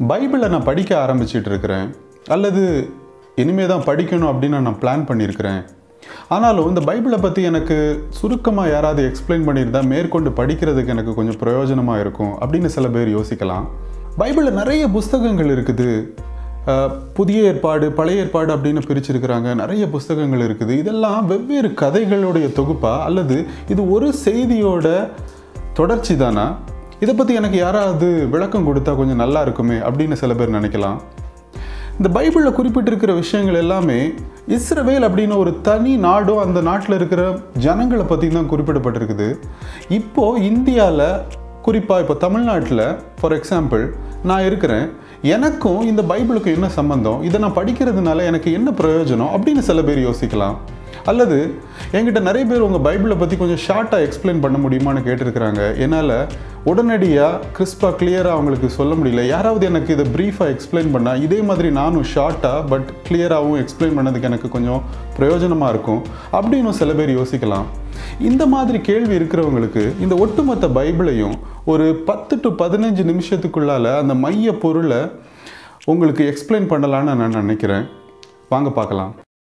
பைபிளை நான் படிக்க ஆரம்பிச்சிட்டு இருக்கிறேன் அல்லது இனிமே தான் படிக்கணும் அப்படின்னு நான் பிளான் பண்ணியிருக்கிறேன் ஆனாலும் இந்த பைபிளை பற்றி எனக்கு சுருக்கமாக யாராவது எக்ஸ்பிளைன் பண்ணியிருந்தா மேற்கொண்டு படிக்கிறதுக்கு எனக்கு கொஞ்சம் பிரயோஜனமாக இருக்கும் அப்படின்னு சில பேர் யோசிக்கலாம் பைபிளில் நிறைய புஸ்தகங்கள் இருக்குது அஹ், புதிய ஏற்பாடு பழைய ஏற்பாடு அப்படின்னு பிரிச்சிருக்கிறாங்க நிறைய புஸ்தகங்கள் இருக்குது இதெல்லாம் வெவ்வேறு கதைகளுடைய தொகுப்பா அல்லது இது ஒரு செய்தியோட தொடர்ச்சி தானா இதை பற்றி எனக்கு யாராவது விளக்கம் கொடுத்தா கொஞ்சம் நல்லா இருக்குமே அப்படின்னு சில பேர் நினைக்கலாம் இந்த பைபிளில் குறிப்பிட்டிருக்கிற விஷயங்கள் எல்லாமே இஸ்ரவேல் அப்படின்னு ஒரு தனி நாடோ அந்த நாட்டில் இருக்கிற ஜனங்களை பற்றி தான் குறிப்பிடப்பட்டிருக்குது இப்போ இந்தியாவில் குறிப்பாக இப்போ தமிழ்நாட்டில் ஃபார் எக்ஸாம்பிள் நான் இருக்கிறேன் எனக்கும் இந்த பைபிளுக்கும் என்ன சம்பந்தம் இதை நான் படிக்கிறதுனால எனக்கு என்ன பிரயோஜனம் அப்படின்னு சில பேர் யோசிக்கலாம் அல்லது என்கிட்ட நிறைய பேர் உங்கள் பைபிளை பற்றி கொஞ்சம் ஷார்ட்டாக எக்ஸ்பிளைன் பண்ண முடியுமான்னு கேட்டிருக்கிறாங்க என்னால் உடனடியாக கிறிஸ்பாக கிளியராக அவங்களுக்கு சொல்ல முடியல யாராவது எனக்கு இதை ப்ரீஃபாக எக்ஸ்பிளைன் பண்ணால் இதே மாதிரி நானும் ஷார்ட்டாக பட் கிளியராகவும் எக்ஸ்பிளைன் பண்ணதுக்கு எனக்கு கொஞ்சம் பிரயோஜனமாக இருக்கும் அப்படின்னு சில பேர் யோசிக்கலாம் இந்த மாதிரி கேள்வி இருக்கிறவங்களுக்கு இந்த ஒட்டுமொத்த பைபிளையும் ஒரு பத்து டு பதினஞ்சு நிமிஷத்துக்குள்ளால அந்த மைய பொருளை உங்களுக்கு எக்ஸ்பிளைன் பண்ணலான்னு நான் நினைக்கிறேன் வாங்க பார்க்கலாம்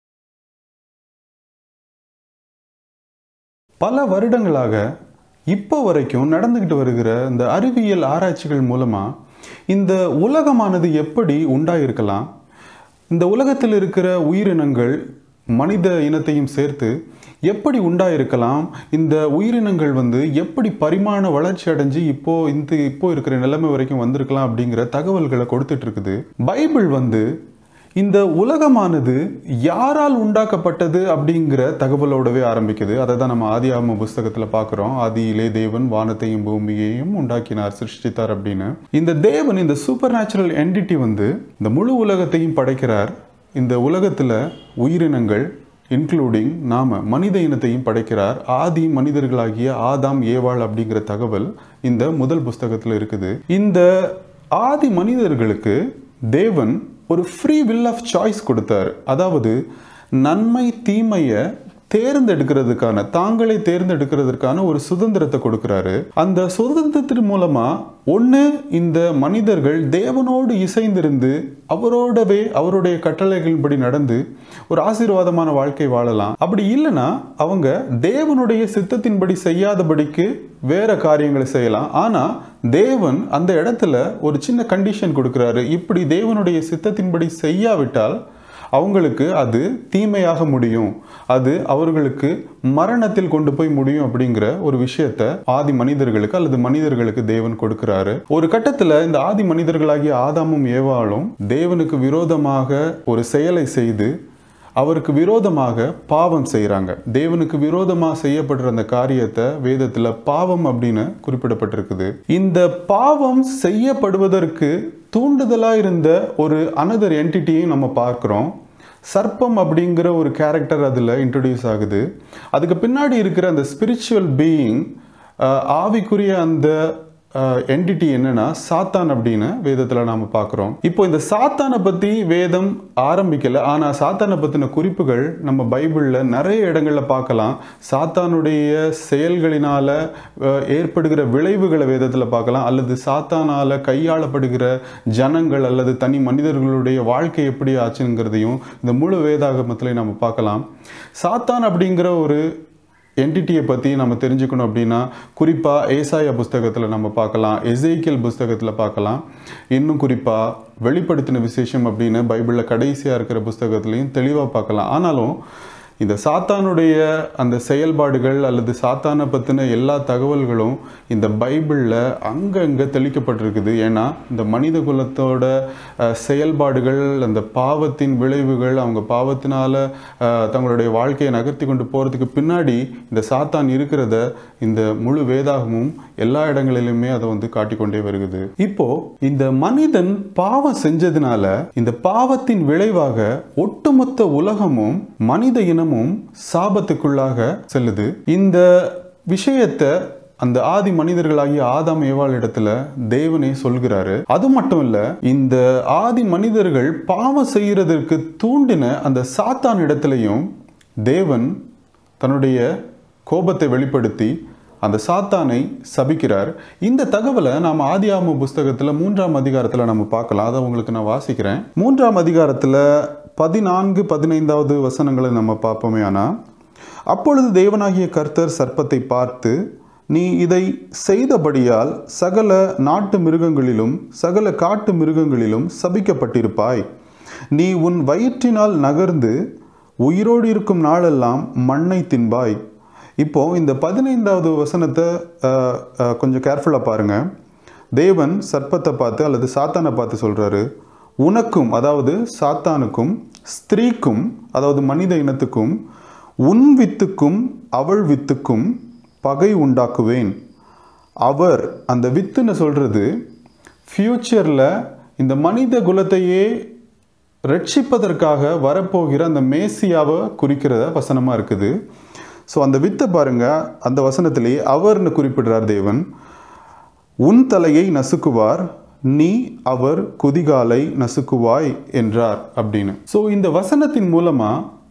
பல வருடங்களாக இப்போ வரைக்கும் நடந்துக்கிட்டு வருகிற இந்த அறிவியல் ஆராய்ச்சிகள் மூலமாக இந்த உலகமானது எப்படி உண்டாயிருக்கலாம் இந்த உலகத்தில் இருக்கிற உயிரினங்கள் மனித இனத்தையும் சேர்த்து எப்படி உண்டாயிருக்கலாம் இந்த உயிரினங்கள் வந்து எப்படி பரிமாண வளர்ச்சி அடைஞ்சு இப்போ இந்த இப்போ இருக்கிற நிலைமை வரைக்கும் வந்திருக்கலாம் அப்படிங்கிற தகவல்களை கொடுத்துட்டு இருக்குது பைபிள் வந்து இந்த உலகமானது யாரால் உண்டாக்கப்பட்டது அப்படிங்கிற தகவலோடவே ஆரம்பிக்குது அதை தான் நம்ம ஆதியாம புஸ்தகத்தில் பார்க்குறோம் ஆதியிலே தேவன் வானத்தையும் பூமியையும் உண்டாக்கினார் சிருஷ்டித்தார் அப்படின்னு இந்த தேவன் இந்த சூப்பர் நேச்சுரல் என்டிட்டி வந்து இந்த முழு உலகத்தையும் படைக்கிறார் இந்த உலகத்தில் உயிரினங்கள் இன்க்ளூடிங் நாம மனித இனத்தையும் படைக்கிறார் ஆதி மனிதர்களாகிய ஆதாம் ஏவாள் அப்படிங்கிற தகவல் இந்த முதல் புஸ்தகத்தில் இருக்குது இந்த ஆதி மனிதர்களுக்கு தேவன் ஒரு ஃப்ரீ வில் ஆஃப் சாய்ஸ் கொடுத்தார் அதாவது நன்மை தீமையை தேர்ந்தெடுக்கிறதுக்கான தாங்களே தேர்ந்தெடுக்கிறதுக்கான ஒரு சுதந்திரத்தை கொடுக்கிறாரு அந்த சுதந்திரத்தின் மூலமா ஒன்று இந்த மனிதர்கள் தேவனோடு இசைந்திருந்து அவரோடவே அவருடைய கட்டளைகளின்படி நடந்து ஒரு ஆசீர்வாதமான வாழ்க்கை வாழலாம் அப்படி இல்லைன்னா அவங்க தேவனுடைய சித்தத்தின்படி செய்யாதபடிக்கு வேற காரியங்களை செய்யலாம் ஆனா தேவன் அந்த இடத்துல ஒரு சின்ன கண்டிஷன் கொடுக்கிறாரு இப்படி தேவனுடைய சித்தத்தின்படி செய்யாவிட்டால் அவங்களுக்கு அது தீமையாக முடியும் அது அவர்களுக்கு மரணத்தில் கொண்டு போய் முடியும் அப்படிங்கிற ஒரு விஷயத்த ஆதி மனிதர்களுக்கு அல்லது மனிதர்களுக்கு தேவன் கொடுக்கிறாரு ஒரு கட்டத்துல இந்த ஆதி மனிதர்களாகிய ஆதாமும் ஏவாளும் தேவனுக்கு விரோதமாக ஒரு செயலை செய்து அவருக்கு விரோதமாக பாவம் செய்கிறாங்க தேவனுக்கு விரோதமாக செய்யப்படுற அந்த காரியத்தை வேதத்தில் பாவம் அப்படின்னு குறிப்பிடப்பட்டிருக்குது இந்த பாவம் செய்யப்படுவதற்கு தூண்டுதலாக இருந்த ஒரு அனதர் என்டிட்டியும் நம்ம பார்க்குறோம் சர்ப்பம் அப்படிங்கிற ஒரு கேரக்டர் அதில் இன்ட்ரடியூஸ் ஆகுது அதுக்கு பின்னாடி இருக்கிற அந்த ஸ்பிரிச்சுவல் பீயிங் ஆவிக்குரிய அந்த என்டிட்டி என்னன்னா சாத்தான் அப்படின்னு வேதத்தில் நாம் பார்க்குறோம் இப்போ இந்த சாத்தானை பற்றி வேதம் ஆரம்பிக்கல ஆனால் சாத்தானை பற்றின குறிப்புகள் நம்ம பைபிளில் நிறைய இடங்களில் பார்க்கலாம் சாத்தானுடைய செயல்களினால அஹ், ஏற்படுகிற விளைவுகளை வேதத்தில் பார்க்கலாம் அல்லது சாத்தானால கையாளப்படுகிற ஜனங்கள் அல்லது தனி மனிதர்களுடைய வாழ்க்கை எப்படி ஆச்சுங்கிறதையும் இந்த முழு வேதாகமத்திலையும் நம்ம பார்க்கலாம் சாத்தான் அப்படிங்கிற ஒரு என்டிட்டியை பற்றி நம்ம தெரிஞ்சுக்கணும் அப்படின்னா குறிப்பாக ஏசாயா புஸ்தகத்தில் நம்ம பார்க்கலாம் எசேக்கியல் புஸ்தகத்தில் பார்க்கலாம் இன்னும் குறிப்பாக வெளிப்படுத்தின விசேஷம் அப்படின்னு பைபிளில் கடைசியாக இருக்கிற புஸ்தகத்துலையும் தெளிவாக பார்க்கலாம் ஆனாலும் இந்த சாத்தானுடைய அந்த செயல்பாடுகள் அல்லது சாத்தானை பற்றின எல்லா தகவல்களும் இந்த பைபிளில் அங்கங்கே தெளிக்கப்பட்டிருக்குது ஏன்னா இந்த மனித குலத்தோட அஹ், செயல்பாடுகள் அந்த பாவத்தின் விளைவுகள் அவங்க பாவத்தினால அஹ், தங்களுடைய வாழ்க்கையை நகர்த்தி கொண்டு போகிறதுக்கு பின்னாடி இந்த சாத்தான் இருக்கிறத இந்த முழு வேதாகமும் எல்லா இடங்களிலுமே அதை வந்து காட்டிக்கொண்டே வருகிறது இப்போ இந்த மனிதன் பாவம் செஞ்சதுனால இந்த பாவத்தின் விளைவாக ஒட்டுமொத்த உலகமும் மனித இனமும் சாபத்துக்குள்ளாக செல்லுது இந்த விஷயத்தை அந்த ஆதி மனிதர்களாகிய ஆதாம் ஏவாள் இடத்துல தேவனே சொல்கிறாரு அது மட்டும் இல்ல இந்த ஆதி மனிதர்கள் பாவம் செய்யறதற்கு தூண்டின அந்த சாத்தான் இடத்துலையும் தேவன் தன்னுடைய கோபத்தை வெளிப்படுத்தி அந்த சாத்தானை சபிக்கிறார் இந்த தகவலை நாம் ஆதியாம புஸ்தகத்தில் மூன்றாம் அதிகாரத்தில் நம்ம பார்க்கலாம் அதை உங்களுக்கு நான் வாசிக்கிறேன் மூன்றாம் அதிகாரத்தில் பதினான்கு பதினைந்தாவது வசனங்களை நம்ம பார்ப்போமே ஆனால் அப்பொழுது தேவனாகிய கர்த்தர் சர்ப்பத்தை பார்த்து நீ இதை செய்தபடியால் சகல நாட்டு மிருகங்களிலும் சகல காட்டு மிருகங்களிலும் சபிக்கப்பட்டிருப்பாய் நீ உன் வயிற்றினால் நகர்ந்து உயிரோடு இருக்கும் நாளெல்லாம் மண்ணை தின்பாய் இப்போ இந்த பதினைந்தாவது வசனத்தை அஹ், அஹ், கொஞ்சம் கேர்ஃபுல்லாக பாருங்க தேவன் சர்ப்பத்தை பார்த்து அல்லது சாத்தானை பார்த்து சொல்றாரு உனக்கும் அதாவது சாத்தானுக்கும் ஸ்திரீக்கும் அதாவது மனித இனத்துக்கும் உன் வித்துக்கும் அவள் வித்துக்கும் பகை உண்டாக்குவேன் அவர் அந்த வித்துன்னு சொல்றது ஃப்யூச்சரில் இந்த மனித குலத்தையே ரட்சிப்பதற்காக வரப்போகிற அந்த மேசியாவை குறிக்கிற வசனமாக இருக்குது ஸோ அந்த வித்தை பாருங்க அந்த வசனத்திலேயே அவர்னு குறிப்பிடுறார் தேவன் உன் தலையை நசுக்குவார் நீ அவர் குதிகாலை நசுக்குவாய் என்றார் அப்படின்னு ஸோ இந்த வசனத்தின் மூலமா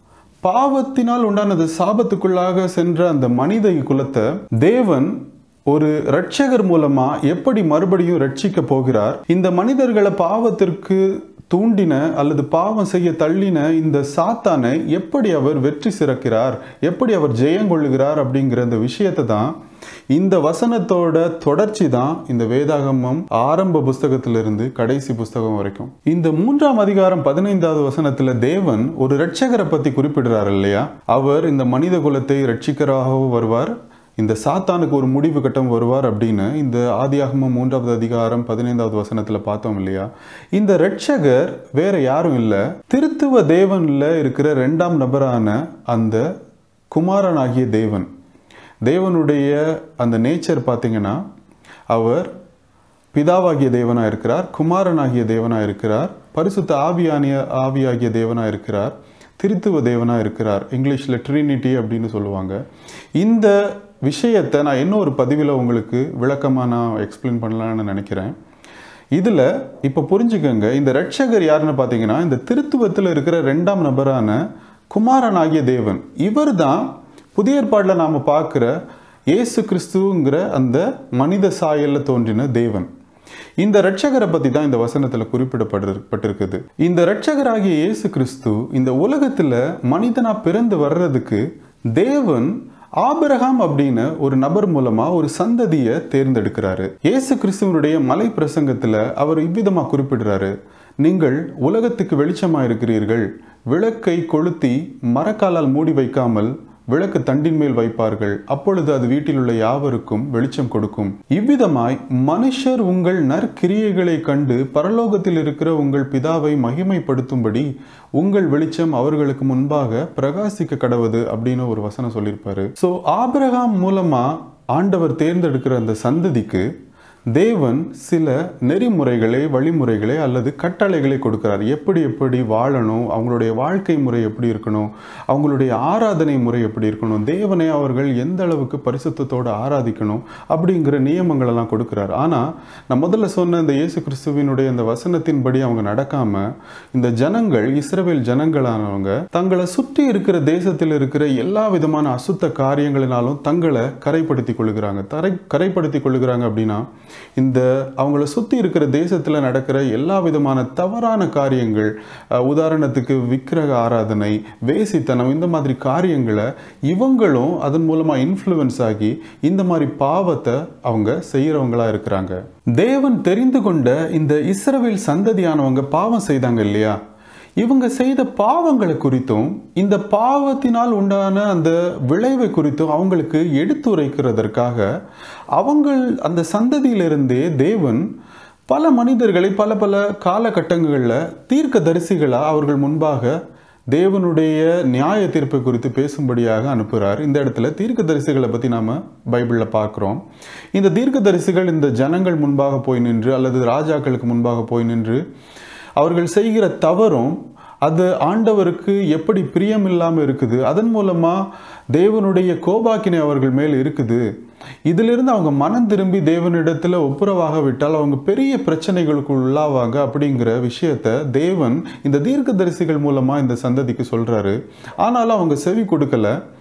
பாவத்தினால் உண்டானது சாபத்துக்குள்ளாக சென்ற அந்த மனித குலத்தை தேவன் ஒரு ரட்சகர் மூலமா எப்படி மறுபடியும் ரட்சிக்க போகிறார் இந்த மனிதர்களை பாவத்திற்கு தூண்டின அல்லது பாவம் செய்ய தள்ளின இந்த சாத்தானை எப்படி அவர் வெற்றி சிறக்கிறார் எப்படி அவர் ஜெயங்கொள்ளுகிறார் அப்படிங்கிற அந்த விஷயத்தை தான் இந்த வசனத்தோட தொடர்ச்சி தான் இந்த வேதாகமம் ஆரம்ப புஸ்தகத்திலிருந்து கடைசி புஸ்தகம் வரைக்கும் இந்த மூன்றாம் அதிகாரம் பதினைந்தாவது வசனத்துல தேவன் ஒரு இரட்சகரை பத்தி குறிப்பிடுறார் இல்லையா அவர் இந்த மனித குலத்தை ரட்சிக்கராகவும் வருவார் இந்த சாத்தானுக்கு ஒரு முடிவு கட்டம் வருவார் அப்படின்னு இந்த ஆதியாகமம் மூன்றாவது அதிகாரம் பதினைந்தாவது வசனத்துல பார்த்தோம் இல்லையா இந்த ரட்சகர் வேற யாரும் இல்லை திருத்துவ தேவன்ல இருக்கிற ரெண்டாம் நபரான அந்த குமாரனாகிய தேவன் தேவனுடைய அந்த நேச்சர் பார்த்தீங்கன்னா அவர் பிதாவாகிய தேவனாக இருக்கிறார் குமாரனாகிய தேவனாக இருக்கிறார் பரிசுத்த ஆவியானிய ஆவியாகிய தேவனாக இருக்கிறார் திருத்துவ தேவனாக இருக்கிறார் இங்கிலீஷில் ட்ரினிட்டி அப்படின்னு சொல்லுவாங்க இந்த விஷயத்தை நான் இன்னொரு பதிவில் உங்களுக்கு விளக்கமாக நான் எக்ஸ்பிளைன் பண்ணலான்னு நினைக்கிறேன் இதில் இப்போ புரிஞ்சுக்கங்க இந்த ரட்சகர் யாருன்னு பார்த்தீங்கன்னா இந்த திருத்துவத்தில் இருக்கிற ரெண்டாம் நபரான குமாரனாகிய தேவன் இவர் தான் புதிய ஏற்பாட்டில் நாம் பார்க்குற இயேசு கிறிஸ்துங்கிற அந்த மனித சாயலில் தோன்றின தேவன் இந்த ரட்சகரை பற்றி தான் இந்த வசனத்தில் குறிப்பிடப்பட்டிருக்குது இந்த ரட்சகராகிய இயேசு கிறிஸ்து இந்த உலகத்தில் மனிதனா பிறந்து வர்றதுக்கு தேவன் ஆபிரகாம் அப்படின்னு ஒரு நபர் மூலமா ஒரு சந்ததியை தேர்ந்தெடுக்கிறாரு இயேசு கிறிஸ்துவனுடைய மலை பிரசங்கத்துல அவர் இவ்விதமா குறிப்பிடுறாரு நீங்கள் உலகத்துக்கு வெளிச்சமா இருக்கிறீர்கள் விளக்கை கொளுத்தி மரக்காலால் மூடி வைக்காமல் விளக்கு தண்டின் மேல் வைப்பார்கள் அப்பொழுது அது வீட்டில் உள்ள யாவருக்கும் வெளிச்சம் கொடுக்கும் இவ்விதமாய் மனுஷர் உங்கள் நற்கிரியைகளை கண்டு பரலோகத்தில் இருக்கிற உங்கள் பிதாவை மகிமைப்படுத்தும்படி உங்கள் வெளிச்சம் அவர்களுக்கு முன்பாக பிரகாசிக்க கடவுது அப்படின்னு ஒரு வசனம் சொல்லியிருப்பாரு ஸோ ஆபிரகாம் மூலமா ஆண்டவர் தேர்ந்தெடுக்கிற அந்த சந்ததிக்கு தேவன் சில நெறிமுறைகளை வழிமுறைகளை அல்லது கட்டளைகளை கொடுக்கிறார் எப்படி எப்படி வாழணும் அவங்களுடைய வாழ்க்கை முறை எப்படி இருக்கணும் அவங்களுடைய ஆராதனை முறை எப்படி இருக்கணும் தேவனை அவர்கள் எந்த அளவுக்கு பரிசுத்தத்தோடு ஆராதிக்கணும் அப்படிங்கிற நியமங்கள் எல்லாம் கொடுக்கிறார் ஆனால் நான் முதல்ல சொன்ன இந்த இயேசு கிறிஸ்துவினுடைய இந்த வசனத்தின்படி அவங்க நடக்காம இந்த ஜனங்கள் இஸ்ரவேல் ஜனங்களானவங்க தங்களை சுற்றி இருக்கிற தேசத்தில் இருக்கிற எல்லா விதமான அசுத்த காரியங்களினாலும் தங்களை கரைப்படுத்திக் கொள்ளுகிறாங்க தரை கரைப்படுத்திக் கொள்ளுகிறாங்க அப்படின்னா இந்த அவங்கள சுற்றி இருக்கிற தேசத்தில் நடக்கிற எல்லா விதமான தவறான காரியங்கள் அஹ், உதாரணத்துக்கு விக்கிரக ஆராதனை வேசித்தனம் இந்த மாதிரி காரியங்களை இவங்களும் அதன் மூலமாக இன்ஃப்ளூயன்ஸ் ஆகி இந்த மாதிரி பாவத்தை அவங்க செய்கிறவங்களா இருக்கிறாங்க தேவன் தெரிந்து கொண்ட இந்த இஸ்ரவேல் சந்ததியானவங்க பாவம் செய்தாங்க இல்லையா இவங்க செய்த பாவங்களை குறித்தும் இந்த பாவத்தினால் உண்டான அந்த விளைவை குறித்தும் அவங்களுக்கு எடுத்துரைக்கிறதற்காக அவங்கள் அந்த சந்ததியிலிருந்தே தேவன் பல மனிதர்களை பல பல காலகட்டங்களில் தீர்க்க தரிசிகளாக அவர்கள் முன்பாக தேவனுடைய நியாய தீர்ப்பை குறித்து பேசும்படியாக அனுப்புகிறார் இந்த இடத்துல தீர்க்கதரிசிகளை பற்றி நாம் பைபிளில் பார்க்குறோம் இந்த தீர்க்கதரிசிகள் இந்த ஜனங்கள் முன்பாக போய் நின்று அல்லது ராஜாக்களுக்கு முன்பாக போய் நின்று அவர்கள் செய்கிற தவறும் அது ஆண்டவருக்கு எப்படி பிரியம் இல்லாமல் இருக்குது அதன் மூலமாக தேவனுடைய கோபாக்கினை அவர்கள் மேல் இருக்குது இதிலிருந்து அவங்க மனம் திரும்பி தேவனிடத்தில் ஒப்புரவாக விட்டால் அவங்க பெரிய பிரச்சனைகளுக்கு உள்ளாவாங்க அப்படிங்கிற விஷயத்த தேவன் இந்த தீர்க்கதரிசிகள் மூலமாக இந்த சந்ததிக்கு சொல்கிறாரு ஆனாலும் அவங்க செவி கொடுக்கல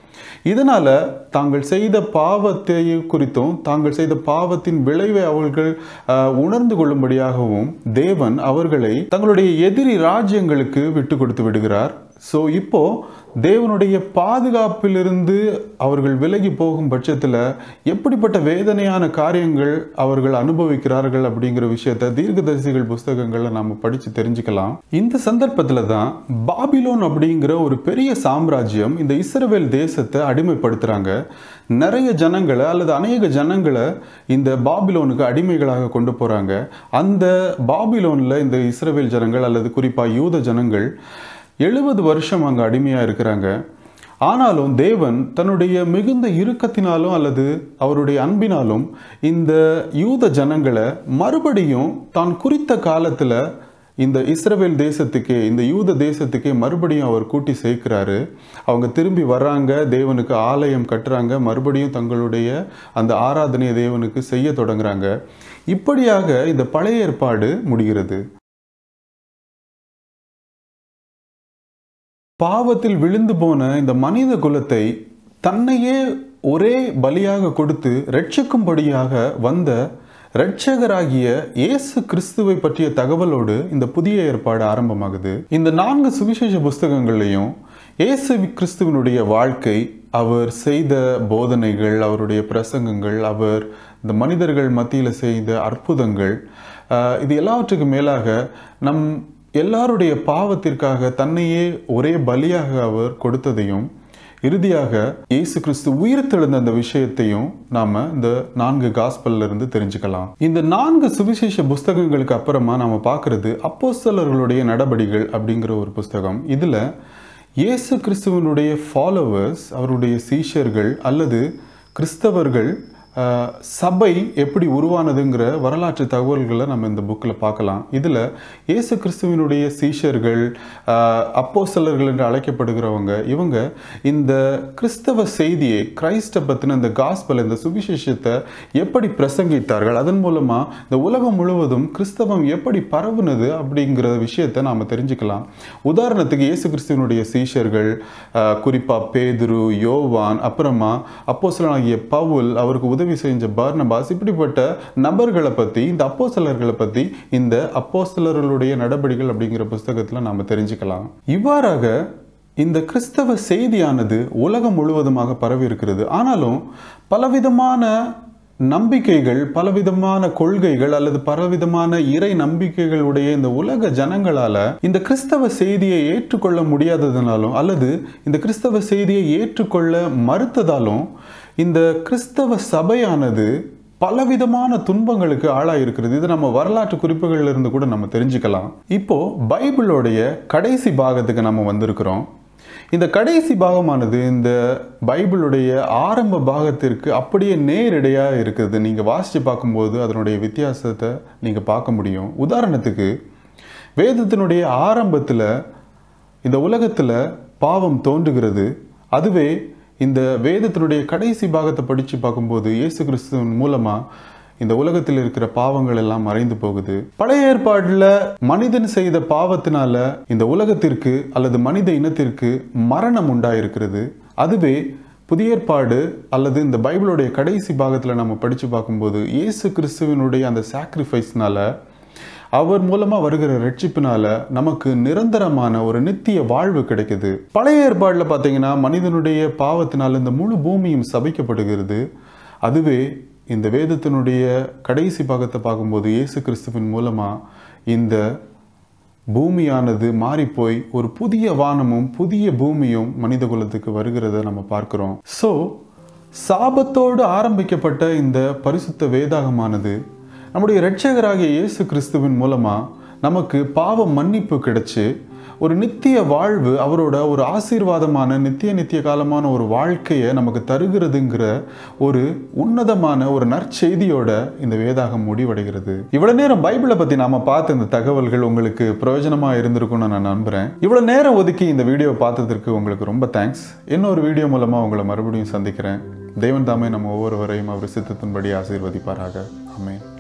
இதனால தாங்கள் செய்த பாவத்தை குறித்தும் தாங்கள் செய்த பாவத்தின் விளைவை அவர்கள் ஆஹ், உணர்ந்து கொள்ளும்படியாகவும் தேவன் அவர்களை தங்களுடைய எதிரி ராஜ்யங்களுக்கு விட்டு கொடுத்து விடுகிறார் ஸோ இப்போ தேவனுடைய பாதுகாப்பிலிருந்து அவர்கள் விலகி போகும் பட்சத்தில் எப்படிப்பட்ட வேதனையான காரியங்கள் அவர்கள் அனுபவிக்கிறார்கள் அப்படிங்கிற விஷயத்தை தீர்க்கதரிசிகள் புஸ்தகங்களை நாம் படித்து தெரிஞ்சுக்கலாம் இந்த சந்தர்ப்பத்தில் தான் பாபிலோன் அப்படிங்கிற ஒரு பெரிய சாம்ராஜ்யம் இந்த இஸ்ரவேல் தேசத்தை அடிமைப்படுத்துகிறாங்க நிறைய ஜனங்களை அல்லது அநேக ஜனங்களை இந்த பாபிலோனுக்கு அடிமைகளாக கொண்டு போகிறாங்க அந்த பாபிலோனில் இந்த இஸ்ரவேல் ஜனங்கள் அல்லது குறிப்பாக யூத ஜனங்கள் எழுபது வருஷம் அங்கே அடிமையாக இருக்கிறாங்க ஆனாலும் தேவன் தன்னுடைய மிகுந்த இறுக்கத்தினாலும் அல்லது அவருடைய அன்பினாலும் இந்த யூத ஜனங்களை மறுபடியும் தான் குறித்த காலத்தில் இந்த இஸ்ரவேல் தேசத்துக்கே இந்த யூத தேசத்துக்கே மறுபடியும் அவர் கூட்டி சேர்க்கிறாரு அவங்க திரும்பி வர்றாங்க தேவனுக்கு ஆலயம் கட்டுறாங்க மறுபடியும் தங்களுடைய அந்த ஆராதனையை தேவனுக்கு செய்ய தொடங்குறாங்க இப்படியாக இந்த பழைய ஏற்பாடு முடிகிறது பாவத்தில் விழுந்து போன இந்த மனித குலத்தை தன்னையே ஒரே பலியாக கொடுத்து ரட்சிக்கும்படியாக வந்த இரட்சகராகிய இயேசு கிறிஸ்துவை பற்றிய தகவலோடு இந்த புதிய ஏற்பாடு ஆரம்பமாகுது இந்த நான்கு சுவிசேஷ புஸ்தகங்கள்லையும் இயேசு கிறிஸ்துவனுடைய வாழ்க்கை அவர் செய்த போதனைகள் அவருடைய பிரசங்கங்கள் அவர் இந்த மனிதர்கள் மத்தியில் செய்த அற்புதங்கள் ஆஹ், இது எல்லாவற்றுக்கும் மேலாக நம் எல்லாருடைய பாவத்திற்காக தன்னையே ஒரே பலியாக அவர் கொடுத்ததையும் இறுதியாக இயேசு கிறிஸ்து உயிர்த்தெழுந்த அந்த விஷயத்தையும் நாம இந்த நான்கு காஸ்பல்ல இருந்து தெரிஞ்சுக்கலாம் இந்த நான்கு சுவிசேஷ புஸ்தகங்களுக்கு அப்புறமா நாம பார்க்கிறது அப்போஸ்தலர்களுடைய நடபடிகள் அப்படிங்கிற ஒரு புஸ்தகம் இதுல இயேசு கிறிஸ்துவனுடைய ஃபாலோவர்ஸ் அவருடைய சீஷர்கள் அல்லது கிறிஸ்தவர்கள் ஆஹ், சபை எப்படி உருவானதுங்கிற வரலாற்று தகவல்களை நம்ம இந்த புக்கில் பார்க்கலாம் இதில் இயேசு கிறிஸ்துவினுடைய சீஷர்கள் அப்போஸ்தலர்கள் என்று அழைக்கப்படுகிறவங்க இவங்க இந்த கிறிஸ்தவ செய்தியை கிரைஸ்ட பற்றின இந்த காஸ்பல் இந்த சுவிசேஷத்தை எப்படி பிரசங்கித்தார்கள் அதன் மூலமாக இந்த உலகம் முழுவதும் கிறிஸ்தவம் எப்படி பரவுனது அப்படிங்கிற விஷயத்தை நாம் தெரிஞ்சுக்கலாம் உதாரணத்துக்கு இயேசு கிறிஸ்துவனுடைய சீஷர்கள் குறிப்பாக பேதுரு யோவான் அப்புறமா அப்போஸ்தலனாகிய பவுல் அவருக்கு உதவி செஞ்ச பர்னபாஸ் இப்படிப்பட்ட நபர்களை பற்றி இந்த அப்போஸ்தலர்களை பற்றி இந்த அப்போஸ்தலர்களுடைய நடபடிகள் அப்படிங்கிற புஸ்தகத்தில் நாம் தெரிஞ்சுக்கலாம் இவ்வாறாக இந்த கிறிஸ்தவ செய்தியானது உலகம் முழுவதுமாக பரவி இருக்கிறது ஆனாலும் பலவிதமான நம்பிக்கைகள் பலவிதமான கொள்கைகள் அல்லது பலவிதமான இறை நம்பிக்கைகளுடைய இந்த உலக ஜனங்களால இந்த கிறிஸ்தவ செய்தியை ஏற்றுக்கொள்ள முடியாததுனாலும் அல்லது இந்த கிறிஸ்தவ செய்தியை ஏற்றுக்கொள்ள மறுத்ததாலும் இந்த கிறிஸ்தவ சபையானது பலவிதமான துன்பங்களுக்கு ஆளாயிருக்கிறது இது நம்ம வரலாற்று குறிப்புகள்ல இருந்து கூட நம்ம தெரிஞ்சுக்கலாம் இப்போ பைபிளோடைய கடைசி பாகத்துக்கு நம்ம வந்திருக்கிறோம் இந்த கடைசி பாகமானது இந்த பைபிளுடைய ஆரம்ப பாகத்திற்கு அப்படியே நேரடியாக இருக்குது நீங்கள் வாசித்து பார்க்கும்போது அதனுடைய வித்தியாசத்தை நீங்கள் பார்க்க முடியும் உதாரணத்துக்கு வேதத்தினுடைய ஆரம்பத்தில் இந்த உலகத்தில் பாவம் தோன்றுகிறது அதுவே இந்த வேதத்தினுடைய கடைசி பாகத்தை படித்து பார்க்கும்போது இயேசு கிறிஸ்துவின் மூலமாக இந்த உலகத்தில் இருக்கிற பாவங்கள் எல்லாம் மறைந்து போகுது பழைய ஏற்பாடுல மனிதன் செய்த பாவத்தினால இந்த உலகத்திற்கு அல்லது மனித இனத்திற்கு மரணம் உண்டாயிருக்கிறது அதுவே புதிய ஏற்பாடு அல்லது இந்த பைபிளுடைய கடைசி பாகத்தில் நம்ம படித்து பார்க்கும்போது இயேசு கிறிஸ்துவினுடைய அந்த சாக்ரிஃபைஸ்னால அவர் மூலமா வருகிற ரட்சிப்பினால நமக்கு நிரந்தரமான ஒரு நித்திய வாழ்வு கிடைக்குது பழைய ஏற்பாடுல பார்த்தீங்கன்னா மனிதனுடைய பாவத்தினால இந்த முழு பூமியும் சபிக்கப்படுகிறது அதுவே இந்த வேதத்தினுடைய கடைசி பாகத்தை பார்க்கும்போது இயேசு கிறிஸ்துவின் மூலமா இந்த பூமியானது மாறிப்போய் ஒரு புதிய வானமும் புதிய பூமியும் மனித குலத்துக்கு வருகிறத நம்ம பார்க்கிறோம் ஸோ சாபத்தோடு ஆரம்பிக்கப்பட்ட இந்த பரிசுத்த வேதாகமானது நம்முடைய இரட்சகராகிய இயேசு கிறிஸ்துவின் மூலமா நமக்கு பாவ மன்னிப்பு கிடைச்சு ஒரு நித்திய வாழ்வு அவரோட ஒரு ஆசீர்வாதமான நித்திய நித்திய காலமான ஒரு வாழ்க்கையை நமக்கு தருகிறதுங்கிற ஒரு உன்னதமான ஒரு நற்செய்தியோட இந்த வேதாகம் முடிவடைகிறது இவ்வளவு நேரம் பைபிளை பத்தி நாம பார்த்த இந்த தகவல்கள் உங்களுக்கு பிரயோஜனமா இருந்திருக்கும்னு நான் நம்புறேன் இவ்வளவு நேரம் ஒதுக்கி இந்த வீடியோ பார்த்ததற்கு உங்களுக்கு ரொம்ப தேங்க்ஸ் இன்னொரு வீடியோ மூலமா உங்களை மறுபடியும் சந்திக்கிறேன் தேவன் தாமே நம்ம ஒவ்வொருவரையும் அவர் சித்தத்தின்படி ஆசீர்வதிப்பாராக ஆமென்